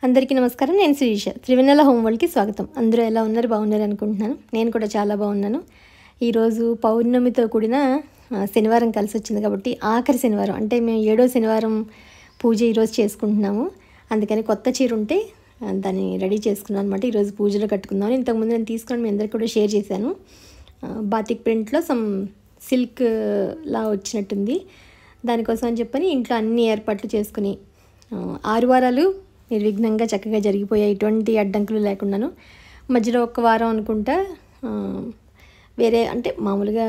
అందరికీ నమస్కారం నేను శ్రీష త్రివెన్నెల హోమ్ వరల్డ్కి స్వాగతం అందరూ ఎలా ఉన్నారు బాగున్నారు అనుకుంటున్నాను నేను కూడా చాలా బాగున్నాను ఈరోజు పౌర్ణమితో కూడిన ఆ, శనివారం కలిసి వచ్చింది కాబట్టి ఆఖరి శనివారం అంటే మేము ఏడో శనివారం పూజ ఈరోజు చేసుకుంటున్నాము అందుకని కొత్త చీర ఉంటే ఆ, దాన్ని రెడీ చేసుకున్నాను అనమాట ఈరోజు పూజలో కట్టుకుందాం ఇంతకుముందు నేను తీసుకొని మీ అందరికీ కూడా షేర్ చేశాను ఆ, బాతిక్ ప్రింట్లో సమ్ సిల్క్ లా వచ్చినట్టుంది దానికోసం అని చెప్పని ఇంట్లో అన్ని ఏర్పాట్లు చేసుకుని ఆ, ఆరు వారాలు నిర్విఘ్నంగా చక్కగా జరిగిపోయాయి ఎటువంటి అడ్డంకులు లేకుండాను మధ్యలో ఒక్క వారం అనుకుంటా ఆ, వేరే అంటే మామూలుగా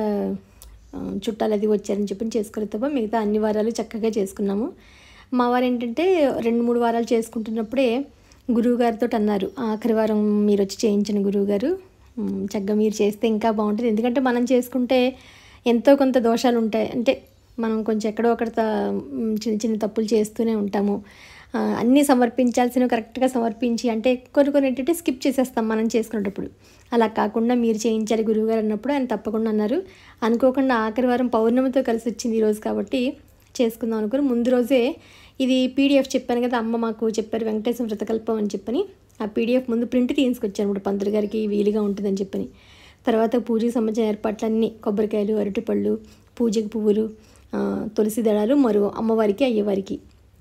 ఆ, చుట్టాలు అది వచ్చారని చెప్పి చేసుకోలేదు తప్ప మిగతా అన్ని వారాలు చక్కగా చేసుకున్నాము మా వారు ఏంటంటే రెండు మూడు వారాలు చేసుకుంటున్నప్పుడే గురువు గారితో అన్నారు ఆఖరి వారం మీరు వచ్చి చేయించిన గురువు గారు ఉమ్, చక్కగా మీరు చేస్తే ఇంకా బాగుంటుంది ఎందుకంటే మనం చేసుకుంటే ఎంతో కొంత దోషాలు ఉంటాయి అంటే మనం కొంచెం ఎక్కడో అక్కడ త- ఉమ్, చిన్న చిన్న తప్పులు చేస్తూనే ఉంటాము ఆ, అన్నీ సమర్పించాల్సినవి కరెక్ట్గా సమర్పించి అంటే కొన్ని కొన్ని ఏంటంటే స్కిప్ చేసేస్తాం మనం చేసుకునేటప్పుడు అలా కాకుండా మీరు చేయించాలి గురువుగారు అన్నప్పుడు ఆయన తప్పకుండా అన్నారు అనుకోకుండా ఆఖరి వారం పౌర్ణమితో కలిసి వచ్చింది ఈరోజు కాబట్టి చేసుకుందాం అనుకుని ముందు రోజే ఇది పీడిఎఫ్ చెప్పాను కదా అమ్మ మాకు చెప్పారు వెంకటేశ్వర వ్రతకల్పం అని చెప్పని ఆ పీడిఎఫ్ ముందు ప్రింట్ తీసుకొచ్చాను ఇప్పుడు పంతులు గారికి వీలుగా ఉంటుందని చెప్పని తర్వాత పూజకి సంబంధించిన ఏర్పాట్లన్నీ కొబ్బరికాయలు అరటిపళ్ళు పూజకి పువ్వులు ఆ, తులసి దళాలు మరువ అమ్మవారికి అయ్యవారికి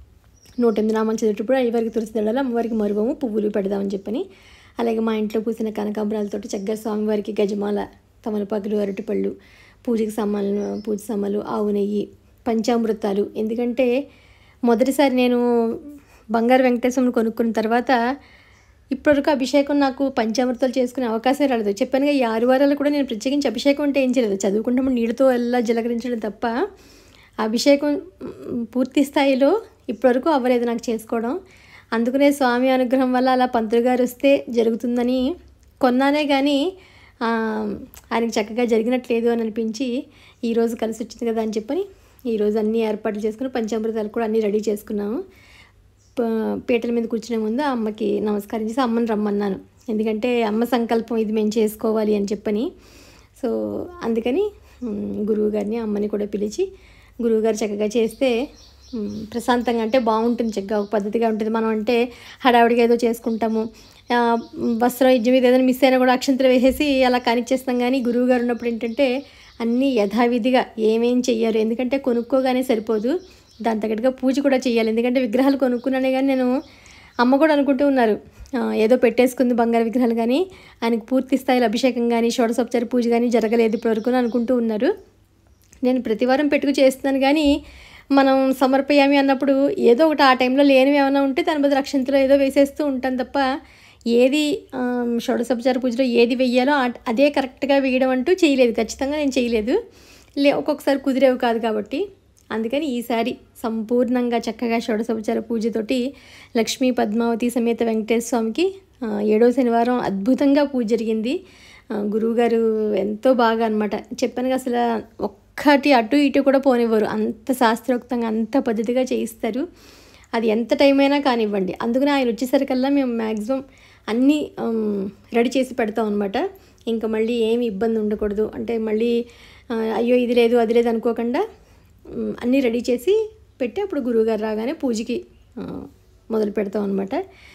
నూట ఎనిమిది నామాలు చదివేటప్పుడు అయ్యవారికి తులసి దళాలు అమ్మవారికి మరువము పువ్వులు పెడదామని చెప్పని అలాగే మా ఇంట్లో పూసిన కనకాంబరాలతో చక్కగా స్వామివారికి గజమాల తమలపాకులు అరటిపళ్ళు పూజకి సామాన్లు పూజ సామాన్లు ఆవు నెయ్యి పంచామృతాలు ఎందుకంటే మొదటిసారి నేను బంగారు వెంకటేశ్వరం కొనుక్కున్న తర్వాత ఇప్పటివరకు అభిషేకం నాకు పంచామృతాలు చేసుకునే అవకాశం రాలేదు చెప్పానుగా ఈ ఆరు వారాలు కూడా నేను ప్రత్యేకించి అభిషేకం అంటే ఏం చేయలేదు చదువుకుంటాము నీళ్ళతో ఎలా జలకరించడం తప్ప అభిషేకం మ్, పూర్తి స్థాయిలో ఇప్పటివరకు అవ్వలేదు నాకు చేసుకోవడం అందుకనే స్వామి అనుగ్రహం వల్ల అలా పంతులు గారు వస్తే జరుగుతుందని కొన్నానే కానీ ఆ, ఆయనకి చక్కగా జరిగినట్లేదు అని అనిపించి ఈరోజు కలిసి వచ్చింది కదా అని చెప్పని ఈరోజు అన్ని ఏర్పాట్లు చేసుకుని పంచామృతాలు కూడా అన్నీ రెడీ చేసుకున్నాము ప- పీటల మీద కూర్చునే ముందు ఆ అమ్మకి నమస్కారం చేసి అమ్మని రమ్మన్నాను ఎందుకంటే అమ్మ సంకల్పం ఇది మేము చేసుకోవాలి అని చెప్పని సో అందుకని ఉమ్, గురువు గారిని అమ్మని కూడా పిలిచి గురువుగారు చక్కగా చేస్తే ఉమ్, ప్రశాంతంగా అంటే బాగుంటుంది చక్కగా ఒక పద్ధతిగా ఉంటుంది మనం అంటే హడావిడిగా ఏదో చేసుకుంటాము ఆ, వస్త్రం యజ్ఞం మీద ఏదైనా మిస్ అయినా కూడా అక్షంతలు వేసేసి అలా కానిచ్చేస్తాం కానీ గురువు గారు ఉన్నప్పుడు ఏంటంటే అన్నీ యథావిధిగా ఏమేం చెయ్యారు ఎందుకంటే కొనుక్కోగానే సరిపోదు దాని తగ్గట్టుగా పూజ కూడా చేయాలి ఎందుకంటే విగ్రహాలు కొనుక్కున్నానే కానీ నేను అమ్మ కూడా అనుకుంటూ ఉన్నారు ఆ, ఏదో పెట్టేసుకుంది బంగారు విగ్రహాలు కానీ ఆయనకు పూర్తి స్థాయిలో అభిషేకం కానీ షోడసోపచార పూజ కానీ జరగలేదు ఇప్పటివరకు అని అనుకుంటూ ఉన్నారు నేను ప్రతివారం పెట్టుకు చేస్తున్నాను కానీ మనం సమర్పయామి అన్నప్పుడు ఏదో ఒకటి ఆ టైంలో లేనివి ఏమైనా ఉంటే దాని బదులు అక్షంతలో ఏదో వేసేస్తూ ఉంటాను తప్ప ఏది ఆమ్, షోడశోపచార పూజలో ఏది వెయ్యాలో ఆ- అదే కరెక్ట్గా వేయడం అంటూ చేయలేదు ఖచ్చితంగా నేను చేయలేదు లే ఒక్కొక్కసారి కుదిరేవి కాదు కాబట్టి అందుకని ఈసారి సంపూర్ణంగా చక్కగా షోడశోపచార పూజతోటి లక్ష్మీ పద్మావతి సమేత వెంకటేశ్వర స్వామికి ఆ, ఏడో శనివారం అద్భుతంగా పూజ జరిగింది ఆ, గురువుగారు ఎంతో బాగా అనమాట చెప్పాను అసలు ఒక్కటి అటు ఇటు కూడా పోనివ్వరు అంత శాస్త్రోక్తంగా అంత పద్ధతిగా చేయిస్తారు అది ఎంత టైం అయినా కానివ్వండి అందుకని ఆయన వచ్చేసరికల్లా మేము మ్యాక్సిమం అన్నీ రెడీ చేసి పెడతాం అనమాట ఇంకా మళ్ళీ ఏమి ఇబ్బంది ఉండకూడదు అంటే మళ్ళీ ఆ, అయ్యో ఇది లేదు అది లేదు అనుకోకుండా ఉమ్, అన్నీ రెడీ చేసి పెట్టి అప్పుడు గురువుగారు రాగానే పూజకి ఆ, మొదలు పెడతాం అనమాట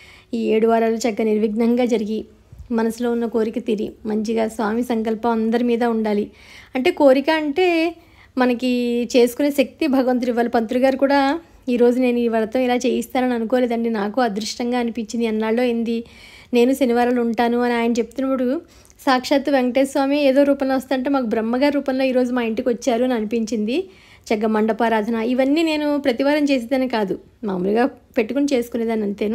ఈ ఏడు వారాలు చక్కగా నిర్విఘ్నంగా జరిగి మనసులో ఉన్న కోరిక తీరి మంచిగా స్వామి సంకల్పం అందరి మీద ఉండాలి అంటే కోరిక అంటే మనకి చేసుకునే శక్తి భగవంతుడు ఇవ్వాలి పంతులు గారు కూడా ఈరోజు నేను ఈ వ్రతం ఇలా చేయిస్తానని అనుకోలేదండి నాకు అదృష్టంగా అనిపించింది ఎన్నాళ్ళో ఏంది నేను శనివారాలు ఉంటాను అని ఆయన చెప్తున్నప్పుడు సాక్షాత్తు వెంకటేశ్వర స్వామి ఏదో రూపంలో వస్తుంటే మాకు బ్రహ్మగారి రూపంలో ఈరోజు మా ఇంటికి వచ్చారు అని అనిపించింది చక్కగా మండపారాధన ఇవన్నీ నేను ప్రతివారం చేసేదాన్ని కాదు మామూలుగా పెట్టుకుని చేసుకునేదాన్ని అంతేను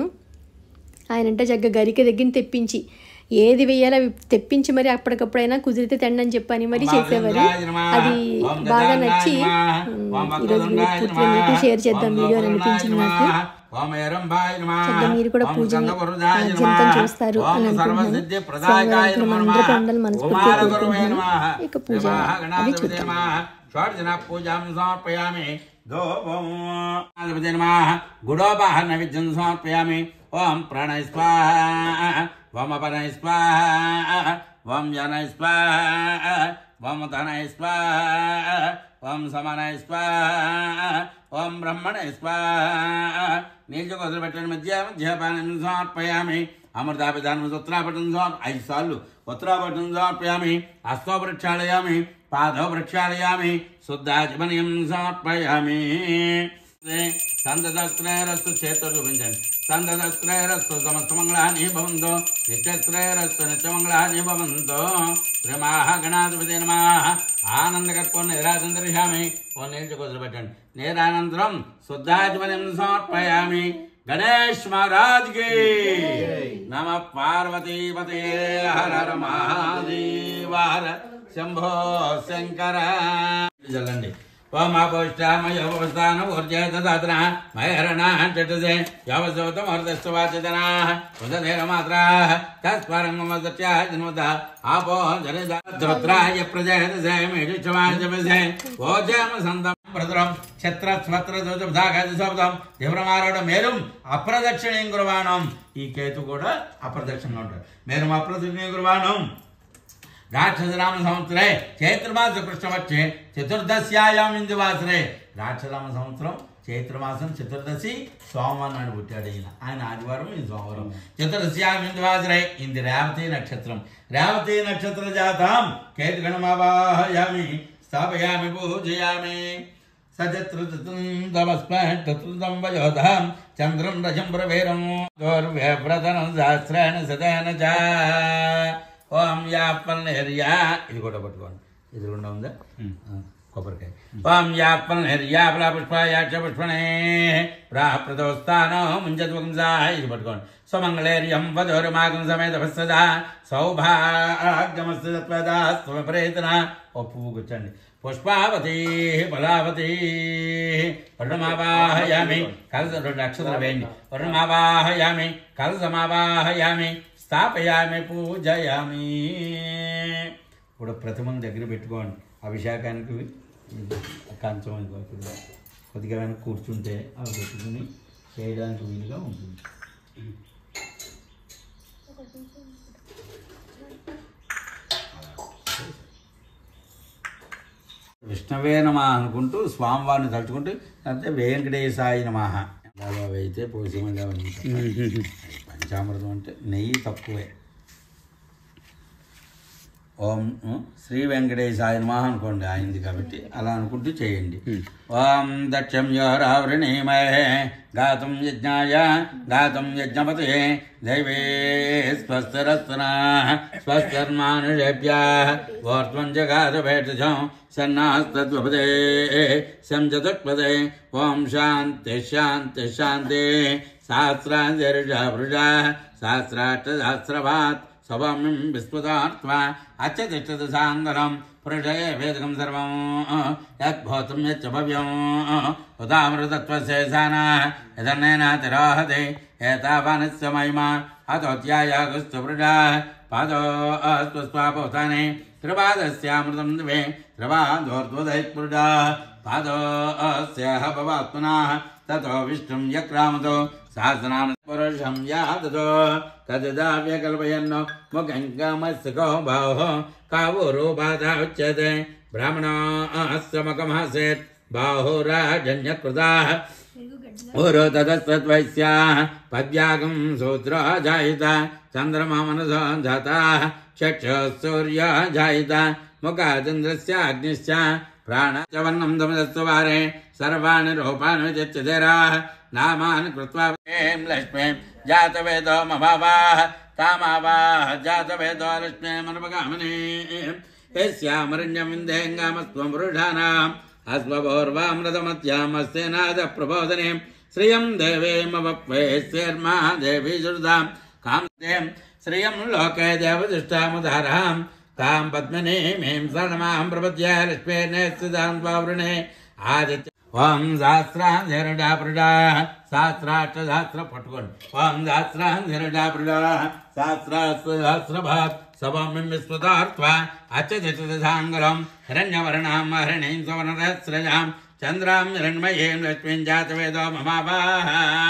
ఆయన అంటే జగ్గ గరిక దగ్గర తెప్పించి ఏది వెయ్యాలో అవి తెప్పించి మరి అప్పటికప్పుడైనా కుదిరితే తెండి అని చెప్పని మరి చేసేవారు అది బాగా నచ్చి ఉమ్, ఈరోజు మీరు పూర్తిగా మీకు షేర్ చేద్దాం వీడియో అని అనిపించింది నాకు చక్కగా మీరు కూడా పూజని ఆద్యంతం చూస్తారు అని అనుకుంటున్నాను స్వామివారి అనుగ్రహం మనందరికీ ఉండాలని మనస్ఫూర్తిగా కోరుకుంటున్నాను ఇక పూజ అవి చూద్దాం షోడశన పూజాం సమర్పయామి నమః గుడోపాహన విద్యం సమర్పయామి ఓం ప్రణయ స్వాహ ఓం అపనయ స్వాహ ఓం జనయ స్వాహ ఓం ధనయ స్వాహ ఓం సమనయ స్వాహ ఓం బ్రహ్మణయ స్వాహ నీళ్ళు వదిలిపెట్టండి మధ్య మధ్యపానం సమర్పయామి అమృతాపిదానం ఉత్తరాపటం సమర్ప ఐదు సార్లు ఉత్తరాపటం సమర్పయామి హస్తో ప్రక్షాళయామి పాదో ప్రక్షాళయామి శుద్ధాచమనీయం సమర్పయామి సందదస్త్రేరస్తు చేతులు చూపించండి సందదస్త్రేరస్తు సమస్త మంగళాని భవంతో నిత్యస్త్రేరస్తు నిత్యమంగళాని భవంతో శ్రీమాహ గణాధిపతి నమ ఆనందకత్వం నిరాచంద్రయామి ఓ నీళ్ళు కుదిరిపెట్టండి నేరానంతరం శుద్ధాచమనం సమర్పయామి గణేష్ మహారాజ్ కి నమ పార్వతీపతే హర హర మహాదేవ హర శంభో శంకర చల్లండి ఓమాపోష్టామయోపస్థాన ఊర్జేతదాతన మయహరణ చటసే యవసోతం అర్ధస్వాచన ఉదనేర మాత్ర తస్పరంగమదత్యా జన్మద ఆపో జనదాయ ప్రజయతసే మేషవాజపసే ఓజామ సంతం ప్రతురం ఛత్ర స్వత్ర దోషాగాది శబ్దం దివ్రమారోడ మేరుం అప్రదక్షిణీయం గురువాణం ఈ కేతు కూడా అప్రదక్షిణంగా ఉంటాడు మేరుం అప్రదక్షిణీయం గురువాణం రాక్షసరామ సంవత్సరే చైత్రమాస కృష్ణవచ్చే చతుర్దశ్యాయాం ఇందువాసరే రాక్షసరామ సంవత్సరం చైత్రమాసం చతుర్దశి సోమవారం నాడు పుట్టాడు ఈయన ఆయన ఆదివారం ఈ సోమవారం చతుర్దశ్యాం ఇందువాసరే ఇంది రేవతి నక్షత్రం రేవతి నక్షత్ర జాతం కేతుగణమావాహయామి స్థాపయామి పూజయామి సచత్రుతమస్మృతం వయోధాం చంద్రం రజం ప్రవేరం దౌర్వ్యవ్రతనం సహస్రాణ సదాన చ ఓం యాపల్నేర్యా ఇది కూడా పట్టుకోండి ఇది కూడా ఉందా ఆ, కొబ్బరికాయ ఓం యాపల్నేర్యా ప్రా పుష్పాయాక్ష పుష్పణే ప్రా ప్రదోస్తానో ముంజద్వంసా ఇది పట్టుకోండి స్వమంగళేర్యం వధోరుమాగం సమేత భస్సదా సౌభాగ్యమస్సు తత్వదా స్వప్రేతన ఓ పువ్వు కూర్చోండి పుష్పావతి బలావతి వరుణమావాహయామి కలస రెండు అక్షరాలు వేయండి వరుణమావాహయామి కలసమావాహయామి స్థాపయామి పూజయామి ఇప్పుడు ప్రతిమను దగ్గర పెట్టుకోండి అభిషేకానికి కంచం ఇదిగో ఇక్కడ కొద్దిగా వెనక కూర్చుంటే అవి పెట్టుకుని చేయడానికి వీలుగా ఉంటుంది విష్ణవే నమ అనుకుంటూ స్వామివారిని తలుచుకుంటూ అంటే వెంకటేశాయ నమ అలా అయితే పోసేమగా పంచామృతం అంటే నెయ్యి తక్కువే ఓం ఉం, శ్రీ వెంకటేశాయ నమ అనుకోండి ఆయనది కాబట్టి అలా అనుకుంటూ చేయండి ఓం దక్షం యోరావృణీమయ గాతం యజ్ఞాయ గాతం యజ్ఞపతే దైవే స్వస్తిరస్తన స్వస్తిర్మానుషేభ్య ఓర్ధ్వం జగాత భేటజం సన్నాస్తద్వపదే సంజతుత్పదే ఓం శాంతి శాంతి శాంతి సహస్రాంజరుష వృష సహస్రాష్ట సహస్రవాత్ సవామిం విస్మృతాత్మా అచ్చతిష్టత సాంగరం పురుషయ వేదకం సర్వం యద్భూతం యచ్చ భవ్యం ఉదామృతత్వశేషాన యదన్నేన తిరోహతే ఏతావానస్య మహిమా అతోత్యాయాగుస్తు వృషా పాదో స్వస్వాపోతానే త్రిపాదస్యామృతం దివే త్రిపాదోర్ధ్వదైత్పురుషా పాదోస్యాహ భవాత్మనా తతో విష్ణుం యక్రామతో సహస్రాన పురుషం యాదతో తదావ్య కల్పయన్నో ముఖం కామస్కో బాహో కావురూపాధ ఉచ్యతే బ్రాహ్మణోస్యమకమాసేత్ బాహురాజన్యకృతా ఊరో తదస్వద్వైశ్యా పద్యాగం సూత్రో జాయిత చంద్రమా మనసో జాత చక్షు సూర్య జాయిత ముఖాచంద్రస్య అగ్నిశ్చ ప్రాణచవర్ణం దమదస్వారే సర్వాణి రూపాన్ని విచిత్యధరా నామాని కృత్వా ఏం లక్ష్మీం జాతవేదో మభావాః కామావాః జాతవేదో లక్ష్మీమనుపగామిని యస్యామరణ్యం విందేంగామస్త్వం పురుషానాం అస్మభోర్వామృతమత్యామస్యనాద ప్రబోధనే శ్రియం దేవేమవప్వేశ్వర్మా దేవీ దుర్దాం కాంతే శ్రియం లోకే దేవదుష్టాముదారాం తాం పద్మనే మేం శరణమాం ప్రపద్య లక్ష్మీర్నేస్తాం స్వావృణే ఆదిత్య ఓం సహస్రాంధ్రడా ప్రడా సహస్రాష్ట సహస్ర పట్టుకోండి ఓం సహస్రాంధ్రడా ప్రడా సహస్రాస్త్ర సహస్రభాత్ సభమిం విస్మృతార్థ అచ్చదిశాంగలం హిరణ్యవర్ణాం హరిణీం సువర్ణరస్రజాం చంద్రాం హిరణ్మయీం లక్ష్మీం జాతవేదో మమావాహ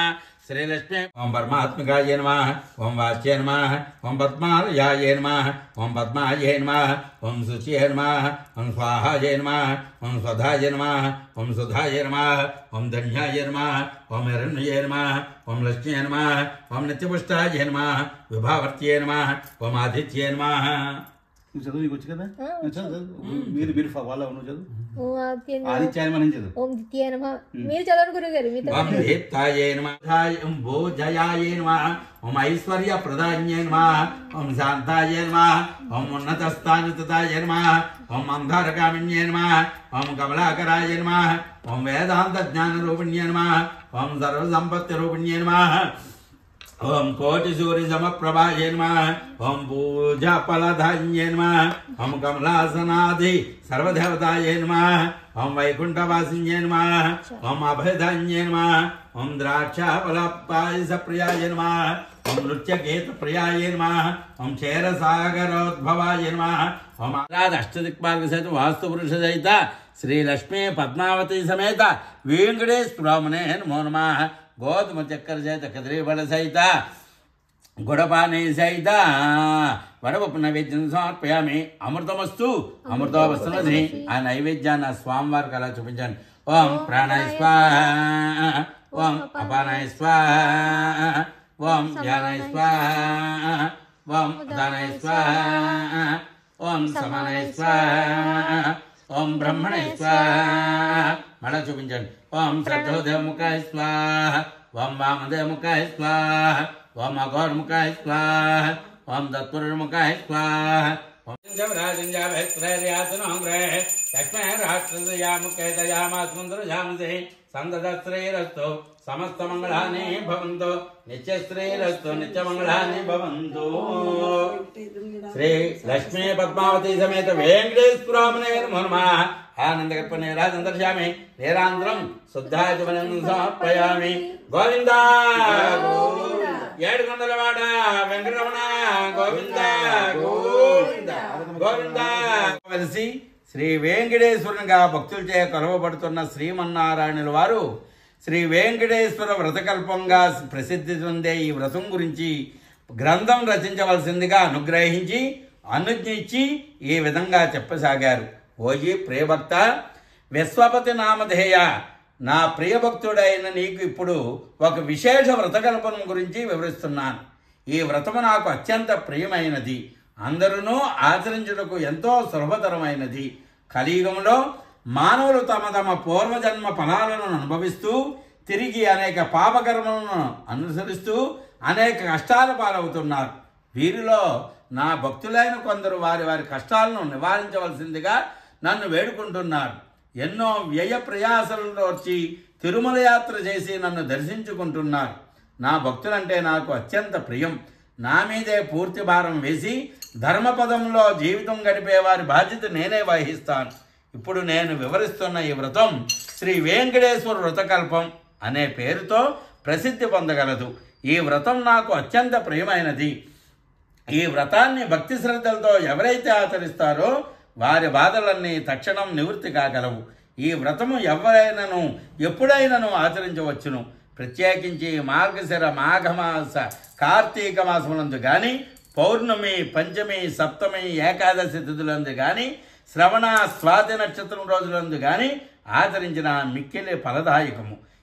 శ్రీలక్ష్మి ఓం పరమాత్మికాయ నమ ఓం వాచ్య నమ ఓం పద్మాలయాయ నమ ఓం పద్మాయ నమ ఓం శుచ్య నమ ఓం స్వాహాయ నమ ఓం స్వధాయ నమ ఓం సుధాయ నమ ఓం ధన్యాయ నమ ఓం హిరణ్యయ నమ ఓం లక్ష్మీ నమ ఓం నిత్యపుష్టాయ నమ విభావర్త్యే నమ ఓం ఆదిత్యే నమ నువ్వు చదువు నీకు వచ్చు కదా చదువు చదువు మీరు మీరు వాళ్ళ నువ్వు చదువు ఓం ఆదిత్య నమః. ఆదిత్యాయ మనం చదువు ఓం ద్వితీయ నమ మీరు చదవండి గురుగారు మీతో ఓం దీప్తాయే నమ ఓం భోజయాయే నమ ఓం ఐశ్వర్య ప్రదాన్యే నమ ఓం శాంతాయే నమ ఓం ఉన్నతస్థానితాయ నమ ఓం అంధారకామిన్యే నమ ఓం కమలాకరాయ నమ ఓం వేదాంత జ్ఞాన రూపిణ్యే నమ ఓం సర్వసంపత్తి రూపిణ్యే నమ ఓం కోటి సూర్య సమప్రభాయ నమ ఓం పూజా ఫలధాన్యే నమ ఓం కమలాసనాది సర్వదేవతాయ నమ ఓం వైకుంఠవాసిన్యే నమ ఓం అభయధాన్యే నమ ఓం ద్రాక్ష ఫలపాయస ప్రియాయ నమ ఓం నృత్యగీత ప్రియాయ నమ ఓం క్షీరసాగరోద్భవాయ నమ ఓం అష్టదిక్పాలక సహిత వాస్తు పురుష సహిత శ్రీ లక్ష్మీ పద్మావతి సమేత వెంకటేశ్వరమునే నమో నమ గోధుమ చక్కెర సహిత కదిరిబల సహిత గుడపానే సహిత వడపప్పు నైవేద్యం సమర్పయామి అమృతమస్తు అమృతోవస్తున్నది ఆ నైవేద్యాన్ని ఆ స్వామివారికి అలా చూపించండి ఓం ప్రాణాయ స్వాహ ఓం అపానాయ స్వాహ ఓం ధ్యానాయ స్వాహ ఓం దానాయ స్వాహ ఓం సమానాయ స్వాహ ఓం బ్రహ్మణాయ స్వాహ మళ్ళా చూపించండి ఓం శ్రద్ధోదయముఖాయ స్వాహ ఓం వామదేవముఖాయ స్వాహ ఓం అఘోరముఖాయ స్వాహ ఓం దత్పురుముఖాయ స్వాహ ఓం లక్ష్మీ రాష్ట్రయాముఖే దయామాస్మంద్రజామసి సందశ్రేరస్తు సమస్త మంగళాని భవంతు నిత్యశ్రేరస్తు నిత్యమంగళాని భవంతు శ్రీ లక్ష్మీ పద్మావతి సమేత వెంకటేశ్వరామనే నమ ఆనందగర్భ నీరాజందర్శామి నీరాంధ్రం శుద్ధాచమనం సమర్పయామి గోవింద ఏడుకొండలవాడ వెంకటరమణ గోవింద గోవింద గోవింద కలిసి శ్రీ వెంకటేశ్వరునిగా భక్తులచే కొలవబడుతున్న శ్రీమన్నారాయణుల వారు శ్రీ వెంకటేశ్వర వ్రతకల్పంగా ప్రసిద్ధి పొందే ఈ వ్రతం గురించి గ్రంథం రచించవలసిందిగా అనుగ్రహించి అనుజ్ఞ ఇచ్చి ఈ విధంగా చెప్పసాగారు ఓజీ ప్రియభక్త విశ్వపతి నామధేయ నా ప్రియభక్తుడైన నీకు ఇప్పుడు ఒక విశేష వ్రతకల్పన గురించి వివరిస్తున్నాను ఈ వ్రతము నాకు అత్యంత ప్రియమైనది అందరూ ఆచరించుటకు ఎంతో సులభతరమైనది కలియుగంలో మానవులు తమ తమ పూర్వజన్మ ఫలాలను అనుభవిస్తూ తిరిగి అనేక పాపకర్మలను అనుసరిస్తూ అనేక కష్టాల పాలవుతున్నారు వీరిలో నా భక్తులైన కొందరు వారి వారి కష్టాలను నివారించవలసిందిగా నన్ను వేడుకుంటున్నారు ఎన్నో వ్యయ ప్రయాసలను వచ్చి తిరుమల యాత్ర చేసి నన్ను దర్శించుకుంటున్నారు నా భక్తులంటే నాకు అత్యంత ప్రియం నా మీదే పూర్తి భారం వేసి ధర్మపదంలో జీవితం గడిపే వారి బాధ్యత నేనే వహిస్తాను ఇప్పుడు నేను వివరిస్తున్న ఈ వ్రతం శ్రీ వెంకటేశ్వర వ్రతకల్పం అనే పేరుతో ప్రసిద్ధి పొందగలదు ఈ వ్రతం నాకు అత్యంత ప్రియమైనది ఈ వ్రతాన్ని భక్తి శ్రద్ధలతో ఎవరైతే ఆచరిస్తారో వారి బాధలన్నీ తక్షణం నివృత్తి కాగలవు ఈ వ్రతము ఎవరైనాను ఎప్పుడైనాను ఆచరించవచ్చును ప్రత్యేకించి మార్గశిర మాఘమాస కార్తీక మాసములందు కానీ పౌర్ణమి పంచమి సప్తమి ఏకాదశి తిథులందు కానీ శ్రవణ స్వాతి నక్షత్రం రోజులందు కానీ ఆచరించిన మిక్కిలి ఫలదాయకము